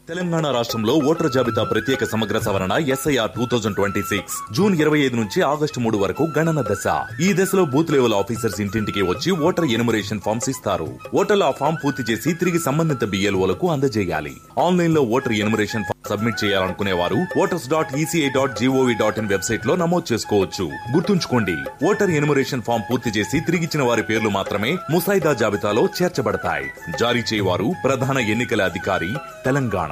తెలంగాణ రాష్ట్రంలో ఓటర్ జాబితా ప్రత్యేక సమగ్ర సవరణ SIR two thousand twenty six June ఇరవై ఐదు నుంచి ఆగస్టు మూడు వరకు గణన దశ ఈ దశలో బూత్ లెవెల్ ఆఫీసర్స్ ఇంటింటికి వచ్చి ఓటర్ ఎనుమరేషన్ ఫామ్స్ ఇస్తారు ఓటర్లు ఆ ఫామ్ పూర్తి చేసి తిరిగి సంబంధిత బిఎల్ఓలకు అందజేయాలి ఆన్లైన్ లో ఓటర్ ఎనుమరేషన్ ఫామ్ సబ్మిట్ చేయాలనుకునే వారు voters dot ECI dot GOV dot in website లో నమోదు చేసుకోవచ్చు గుర్తుంచుకోండి ఓటర్ ఎనుమరేషన్ ఫామ్ పూర్తి చేసి తిరిగిచ్చిన వారి పేర్లు మాత్రమే ముసాయిదా జాబితాలో చేర్చబడతాయి జారీ చేయవారు ప్రధాన ఎన్నికల అధికారి తెలంగాణ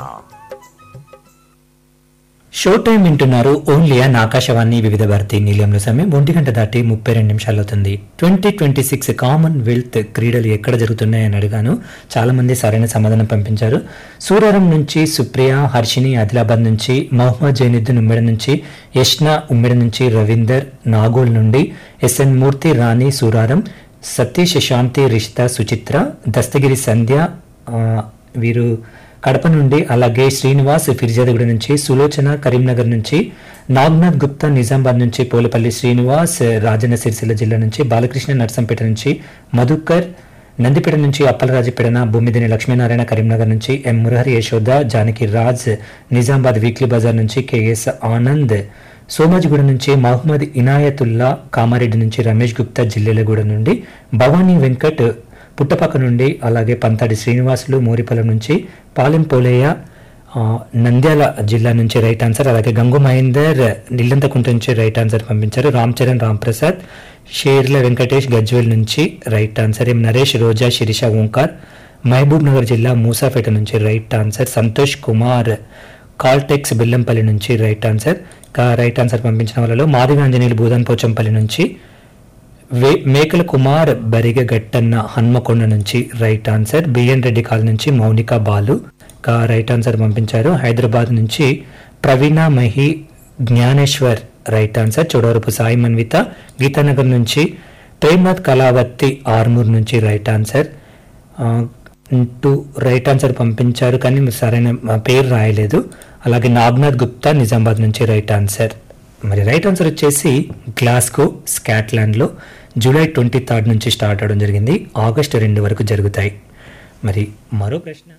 షో టైం వింటున్నారు ఓన్లీ అన్ ఆకాశవాణి వివిధ భారతి నిలయంలో సమయం ఒంటి గంట దాటి ముప్పై రెండు నిమిషాలు అవుతుంది ట్వంటీ ట్వంటీ సిక్స్ కామన్వెల్త్ క్రీడలు ఎక్కడ జరుగుతున్నాయని అడిగాను చాలా మంది సరైన సమాధానం పంపించారు సూరారం నుంచి సుప్రియ హర్షిని ఆదిలాబాద్ నుంచి మహమ్మద్ జైనుద్దీన్ ఉమ్మెడ నుంచి యష్న ఉమ్మెడ నుంచి రవీందర్ నాగోల్ నుండి ఎస్ఎన్ మూర్తి రాణి సూరారం సతీష్ శాంతి రిషిత సుచిత్ర దస్తగిరి సంధ్య ఆ, వీరు కడప నుండి అలాగే శ్రీనివాస్ ఫిర్జాదగూడ నుంచి సులోచన కరీంనగర్ నుంచి నాగ్నాథ్ గుప్తా నిజామాబాద్ నుంచి పోలపల్లి శ్రీనివాస్ రాజన్న సిరిసిల్ల జిల్లా నుంచి బాలకృష్ణ నర్సంపేట నుంచి మధుకర్ నందిపేట నుంచి అప్పలరాజుపేటన భూమిదిని లక్ష్మీనారాయణ కరీంనగర్ నుంచి ఎం మురహరి యశోద జానకి రాజ్ నిజామాబాద్ వీక్లీ బజార్ నుంచి కెఎస్ ఆనంద్ సోమాజిగూడ నుంచి మహమ్మద్ ఇనాయతుల్లా కామారెడ్డి నుంచి రమేష్ గుప్తా జిల్లెలగూడ నుండి భవానీ వెంకట్ పుట్టపక్క నుండి అలాగే పంతాడి శ్రీనివాసులు మోరిపల్లి నుంచి పాలెం పోలేయ ఆ, నంద్యాల జిల్లా నుంచి రైట్ ఆన్సర్ అలాగే గంగు మహేందర్ నిల్లంతకుంట నుంచి రైట్ ఆన్సర్ పంపించారు రామ్ చరణ్ రామ్ ప్రసాద్ షేర్ల వెంకటేష్ గజ్వేల్ నుంచి right answer M Naresh Roja Sirisha Omkar Mahabub Nagar జిల్లా మూసాపేట నుంచి right answer Santosh Kumar Caltex Bellampalli నుంచి రైట్ ఆన్సర్ ఇంకా రైట్ ఆన్సర్ పంపించిన వాళ్ళలో మాధవి ఆంజనేయులు భూదన్ పోచంపల్లి నుంచి వే- మేకల కుమార్ బరిగ గట్టన్న హన్మకొండ నుంచి రైట్ ఆన్సర్ బిఎన్ రెడ్డి కాల్ నుంచి మౌనిక బాలు కా రైట్ ఆన్సర్ పంపించారు హైదరాబాద్ నుంచి ప్రవీణ మహి జ్ఞానేశ్వర్ రైట్ ఆన్సర్ చోడవరపు సాయి మన్విత గీతానగర్ నుంచి ప్రేమనాథ్ కళావతి ఆర్మూర్ నుంచి రైట్ ఆన్సర్ ఆ, టూ రైట్ ఆన్సర్ పంపించారు కానీ సరైన ఆ, పేరు రాయలేదు అలాగే నాగ్నాథ్ గుప్తా నిజామాబాద్ నుంచి రైట్ ఆన్సర్ మరి రైట్ ఆన్సర్ వచ్చేసి గ్లాస్గో స్కాట్లాండ్లో జూలై ట్వంటీ థర్డ్ నుంచి స్టార్ట్ అవడం జరిగింది ఆగస్టు రెండు వరకు జరుగుతాయి మరి మరో ప్రశ్న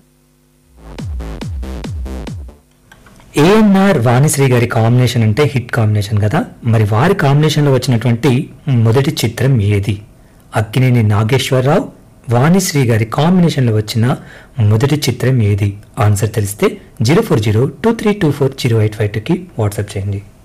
ఏఎన్ఆర్ వాణిశ్రీ గారి కాంబినేషన్ అంటే హిట్ కాంబినేషన్ కదా మరి వారి కాంబినేషన్లో వచ్చినటువంటి మొదటి చిత్రం ఏది అక్కినేని నాగేశ్వరరావు వాణిశ్రీ గారి కాంబినేషన్లో వచ్చిన మొదటి చిత్రం ఏది ఆన్సర్ తెలిస్తే zero four zero two three two four zero eight five టూకి వాట్సాప్ చేయండి